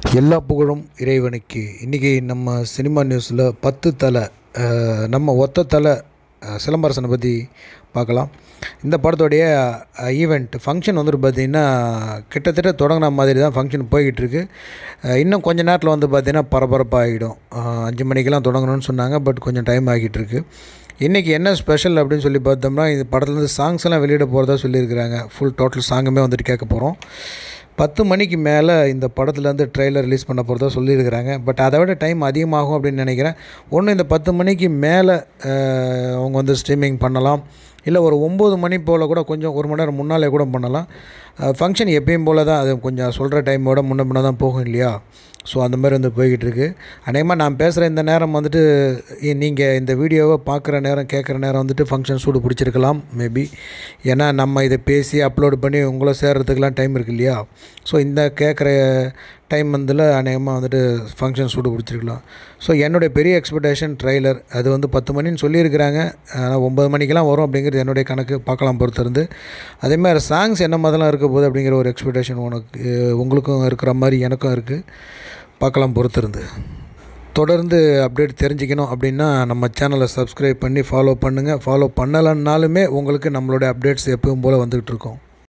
எல்லா புகழும் இறைவனுக்கு இன்றைக்கி நம்ம சினிமா நியூஸில் பத்து தலை அஹ், நம்ம ஒத்த தலை அஹ், சிலம்பரசனை பற்றி பார்க்கலாம் இந்த படத்தோடைய ஈவெண்ட் ஃபங்க்ஷன் வந்துட்டு பார்த்திங்கன்னா கிட்டத்தட்ட தொடங்கின மாதிரி தான் ஃபங்க்ஷன் போய்கிட்டு இருக்கு அஹ், இன்னும் கொஞ்ச நேரத்தில் வந்து பார்த்திங்கன்னா பரபரப்பாகிடும் அஞ்சு மணிக்கெல்லாம் தொடங்கணும்னு சொன்னாங்க பட் கொஞ்சம் டைம் ஆகிட்டு இருக்கு இன்றைக்கி என்ன ஸ்பெஷல் அப்படின்னு சொல்லி பார்த்தோம்னா இந்த படத்துலேருந்து சாங்ஸ் எல்லாம் வெளியிட போகிறதா சொல்லியிருக்கிறாங்க ஃபுல் டோட்டல் சாங்குமே வந்துட்டு கேட்க போகிறோம் பத்து மணிக்கு மேலே இந்த படத்துலேருந்து ட்ரெய்லர் ரிலீஸ் பண்ண போகிறதா சொல்லியிருக்கிறாங்க பட் அதை விட டைம் அதிகமாகும் அப்படின்னு நினைக்கிறேன் ஒன்று இந்த பத்து மணிக்கு மேலே அவங்க வந்து ஸ்ட்ரீமிங் பண்ணலாம் இல்லை ஒரு ஒம்பது மணி போல் கூட கொஞ்சம் ஒரு மணி நேரம் முன்னாலே கூட பண்ணலாம் ஃபங்க்ஷன் எப்பயும் போல் தான் அது கொஞ்சம் சொல்கிற டைமோட முன்ன முன்ன தான் போகும் இல்லையா ஸோ அந்த மாதிரி வந்து போய்கிட்டு இருக்கு அநேகமாக நான் பேசுகிற இந்த நேரம் வந்துட்டு நீங்கள் இந்த வீடியோவை பார்க்குற நேரம் கேட்குற நேரம் வந்துட்டு ஃபங்க்ஷன் சூடு பிடிச்சிருக்கலாம் மேபி ஏன்னா நம்ம இதை பேசி அப்லோட் பண்ணி உங்களை சேர்கிறதுக்கெலாம் டைம் இருக்கு இல்லையா ஸோ இந்த கேட்குற டைம் வந்தில் அநேகமாக வந்துட்டு ஃபங்க்ஷன் சூடு பிடிச்சிருக்கலாம் ஸோ என்னுடைய பெரிய எக்ஸ்பெக்டேஷன் ட்ரைலர் அது வந்து பத்து மணின்னு சொல்லியிருக்கிறாங்க ஆனால் ஒம்பது மணிக்கெலாம் வரும் அப்படிங்கிறது என்னுடைய கணக்கு பார்க்கலாம் பொறுத்திருந்து அதேமாதிரி சாங்ஸ் என்ன மாதிரிலாம் இருக்க போகுது அப்படிங்கிற ஒரு எக்ஸ்பெக்டேஷன் உனக்கு உங்களுக்கும் இருக்கிற மாதிரி எனக்கும் இருக்குது பார்க்கலாம் பொறுத்திருந்து தொடர்ந்து அப்டேட் தெரிஞ்சுக்கணும் அப்படின்னா நம்ம சேனலை சப்ஸ்கிரைப் பண்ணி ஃபாலோ பண்ணுங்கள் ஃபாலோ பண்ணலைன்னாலுமே உங்களுக்கு நம்மளோட அப்டேட்ஸ் எப்பவும் போல் வந்துகிட்டு இருக்கோம்